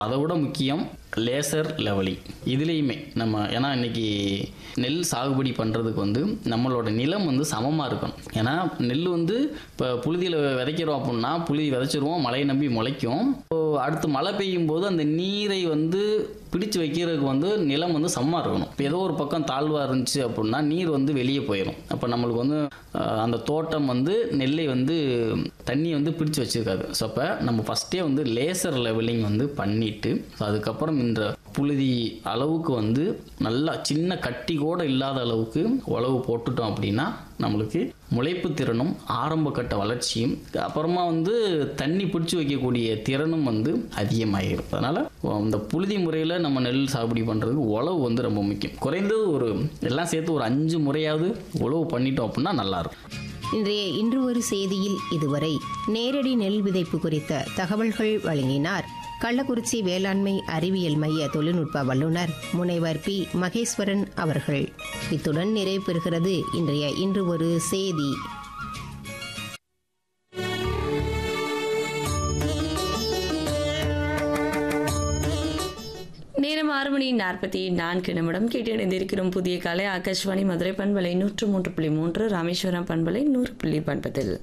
அதை விட முக்கியம் லேசர் லெவலிங் இதுலேயுமே நம்ம ஏன்னா இன்னைக்கு நெல் சாகுபடி பண்ணுறதுக்கு வந்து நம்மளோட நிலம் வந்து சமமாக இருக்கணும் ஏன்னா நெல் வந்து இப்போ புழுதியில் விதைக்கிறோம் அப்படின்னா புழுதி விதைச்சிருவோம் மழையை நம்பி முளைக்கும் இப்போ அடுத்து மழை பெய்யும் போது அந்த நீரை வந்து பிடிச்சு வைக்கிறதுக்கு வந்து நிலம் வந்து சமமாக இருக்கணும் இப்போ ஏதோ ஒரு பக்கம் தாழ்வாக இருந்துச்சு அப்படின்னா நீர் வந்து வெளியே போயிடும் அப்போ நம்மளுக்கு வந்து அஹ், அந்த தோட்டம் வந்து நெல்லை வந்து தண்ணி வந்து பிடிச்சு வச்சிருக்காது ஸோ அப்போ நம்ம ஃபஸ்ட்டே வந்து லேசர் லெவலிங் வந்து பண்ணிட்டு so அதுக்கப்புறம் இந்த புழுதி அளவுக்கு வந்து நல்லா சின்ன கட்டி கூட இல்லாத அளவுக்கு உழவு போட்டுட்டோம் அப்படின்னா நம்மளுக்கு முளைப்பு திறனும் ஆரம்ப கட்ட வளர்ச்சியும் அப்புறமா வந்து தண்ணி பிடிச்சி வைக்கக்கூடிய திறனும் வந்து அதிகமாகிடும் அதனால் இந்த புழுதி முறையில் நம்ம நெல் சாகுபடி பண்ணுறதுக்கு உழவு வந்து ரொம்ப முக்கியம் குறைந்தது ஒரு எல்லாம் சேர்த்து ஒரு அஞ்சு முறையாவது உழவு பண்ணிட்டோம் அப்படின்னா நல்லாயிருக்கும் இன்றைய இன்று ஒரு செய்தியில் இதுவரை நேரடி நெல் விதைப்பு குறித்த தகவல்கள் வழங்கினார் கள்ளக்குறிச்சி வேளாண்மை அறிவியல் மைய தொழில்நுட்ப வல்லுநர் முனைவர் பி மகேஸ்வரன் அவர்கள் இத்துடன் நிறைவு பெறுகிறது இன்றைய இன்று ஒரு செய்தி நேரம் ஆறு மணி நாற்பத்தி நான்கு நிமிடம் கேட்டு இணைந்திருக்கிறோம் புதிய காலை ஆகாஷ்வாணி மதுரை பண்பலை நூற்று மூன்று புள்ளி மூன்று ராமேஸ்வரம் பண்பலை நூறு புள்ளி பண்பதில்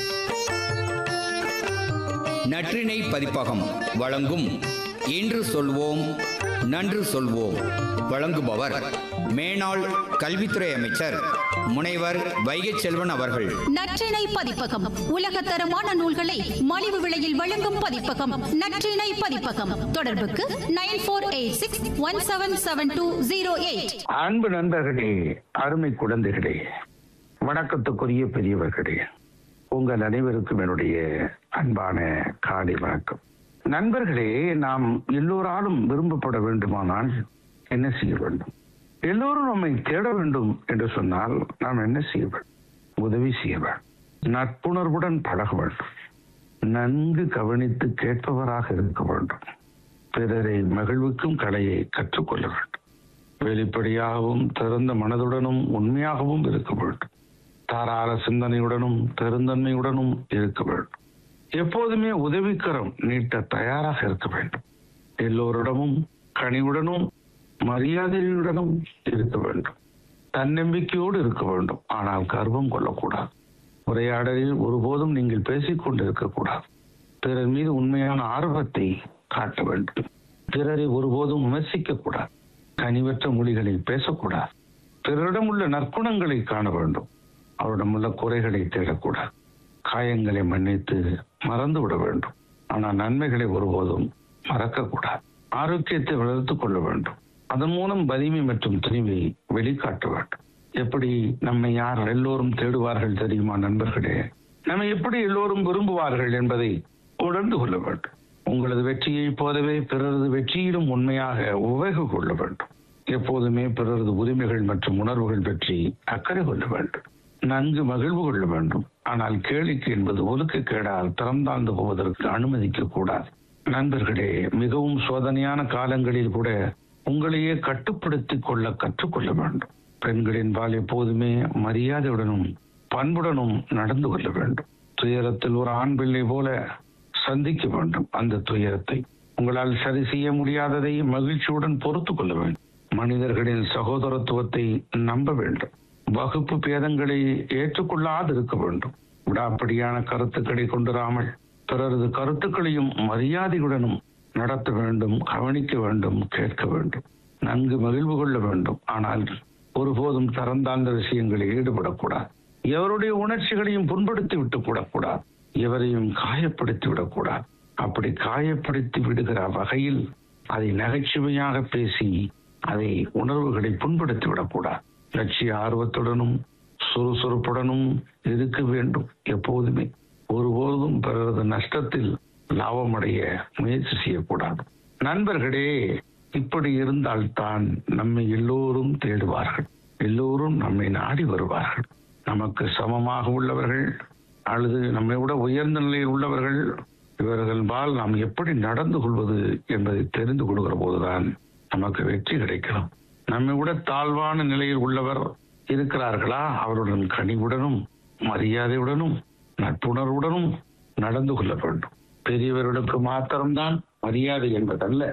நற்றிணை பதிப்பகம் வழங்கும் இன்று சொல்வோம் நன்று சொல்வோம் வழங்குபவர் மேனாள் கல்வித்துறை அமைச்சர் முனைவர் வைகை செல்வன் அவர்கள் நற்றிணை பதிப்பகம் உலகத்தரமான நூல்களை மலிவு விலையில் வழங்கும் பதிப்பகம் நற்றிணை பதிப்பகம் தொடர்புக்கு nine four eight six one seven seven two zero eight அன்பு நண்பர்களே அருமை குழந்தைகளே வணக்கத்துக்குரிய பெரியவர்களே உங்கள் அனைவருக்கும் என்னுடைய அன்பான காலை வணக்கம் நண்பர்களே நாம் எல்லோராலும் விரும்பப்பட வேண்டுமானால் என்ன செய்ய வேண்டும் எல்லோரும் நம்மை தேட வேண்டும் என்று சொன்னால் நாம் என்ன செய்ய வேண்டும் உதவி செய்ய வேண்டும் நட்புணர்வுடன் பழக வேண்டும் நன்கு கவனித்து கேட்பவராக இருக்க வேண்டும் பிறரை மகிழ்விக்கும் கலையை கற்றுக்கொள்ள வேண்டும் வெளிப்படையாகவும் திறந்த மனதுடனும் உண்மையாகவும் இருக்க வேண்டும் தாராள சிந்தனையுடனும் பெருந்தன்மையுடனும் இருக்க வேண்டும் எப்போதுமே உதவிக்கரம் நீட்ட தயாராக இருக்க வேண்டும் எல்லோரிடமும் கனிவுடனும் மரியாதையுடனும் இருக்க வேண்டும் தன்னம்பிக்கையோடு இருக்க வேண்டும் ஆனால் கர்வம் கொள்ளக்கூடாது உரையாடலில் ஒருபோதும் நீங்கள் பேசிக் கொண்டு இருக்கக்கூடாது பிறர் மீது உண்மையான ஆர்வத்தை காட்ட வேண்டும் பிறரை ஒருபோதும் விமர்சிக்க கூடாது கனிவற்ற மொழிகளை பேசக்கூடாது பிறரிடம் உள்ள நற்குணங்களை காண வேண்டும் அவரிடம் உள்ள குறைகளை தேடக்கூடாது காயங்களை மன்னித்து மறந்து விட வேண்டும் ஆனால் நன்மைகளை ஒருபோதும் மறக்கக்கூடாது ஆரோக்கியத்தை வளர்த்துக் கொள்ள வேண்டும் அதன் மூலம் வலிமை மற்றும் துணிவை வெளிக்காட்ட வேண்டும் எப்படி நம்மை யார் எல்லோரும் தேடுவார்கள் தெரியுமா நண்பர்களே நம்மை எப்படி எல்லோரும் விரும்புவார்கள் என்பதை உணர்ந்து கொள்ள வேண்டும் உங்களது வெற்றியைப் போலவே பிறரது வெற்றியிலும் உண்மையாக உவகு கொள்ள வேண்டும் எப்போதுமே பிறரது உரிமைகள் மற்றும் உணர்வுகள் பற்றி அக்கறை கொள்ள வேண்டும் நன்கு மகிழ்வு கொள்ள வேண்டும் ஆனால் கேளிக்கை என்பது ஒழுக்கக்கேடால் திறந்தாழ்ந்து போவதற்கு அனுமதிக்க கூடாது நண்பர்களே மிகவும் சோதனையான காலங்களில் கூட உங்களையே கட்டுப்படுத்திக் கொள்ள கற்றுக்கொள்ள வேண்டும் பெண்களின் பால் எப்போதுமே மரியாதையுடனும் பண்புடனும் நடந்து கொள்ள வேண்டும் துயரத்தில் ஒரு ஆண் பிள்ளை போல சந்திக்க வேண்டும் அந்த துயரத்தை உங்களால் சரி செய்ய முடியாததை மகிழ்ச்சியுடன் பொறுத்து கொள்ள வேண்டும் மனிதர்களின் சகோதரத்துவத்தை நம்ப வேண்டும் வகுப்பு பேதங்களை ஏற்றுக்கொள்ளாது இருக்க வேண்டும் விடாப்படியான கருத்துக்களை கொண்டுராமல் பிறரது கருத்துக்களையும் மரியாதையுடனும் நடத்த வேண்டும் கவனிக்க வேண்டும் கேட்க வேண்டும் நன்கு மகிழ்வு கொள்ள வேண்டும் ஆனால் ஒருபோதும் தரந்தாழ்ந்த விஷயங்களில் ஈடுபடக்கூடாது எவருடைய உணர்ச்சிகளையும் புண்படுத்தி விட்டுக் கூடக்கூடாது எவரையும் காயப்படுத்தி விடக்கூடாது அப்படி காயப்படுத்தி விடுகிற வகையில் அதை நகைச்சுவையாக பேசி அதை உணர்வுகளை புண்படுத்தி விடக்கூடாது லட்சிய ஆர்வத்துடனும் சுறுசுறுப்புடனும் இருக்க வேண்டும் எப்போதுமே ஒருபோதும் பிறரது நஷ்டத்தில் லாபமடைய முயற்சி செய்யக்கூடாது நண்பர்களே இப்படி இருந்தால்தான் நம்மை எல்லோரும் தேடுவார்கள் எல்லோரும் நம்மை நாடி வருவார்கள் நமக்கு சமமாக உள்ளவர்கள் அல்லது நம்மை விட உயர்ந்த நிலையில் உள்ளவர்கள் இவர்கள் பால் நாம் எப்படி நடந்து கொள்வது என்பதை தெரிந்து கொள்கிற போதுதான் நமக்கு வெற்றி கிடைக்கலாம் நம்மை விட தாழ்வான நிலையில் உள்ளவர் இருக்கிறார்களா அவருடன் கனிவுடனும் மரியாதையுடனும் நட்புணர்வுடனும் நடந்து கொள்ள வேண்டும் பெரியவர்களுக்கு மாத்திரம்தான் மரியாதை என்பதல்ல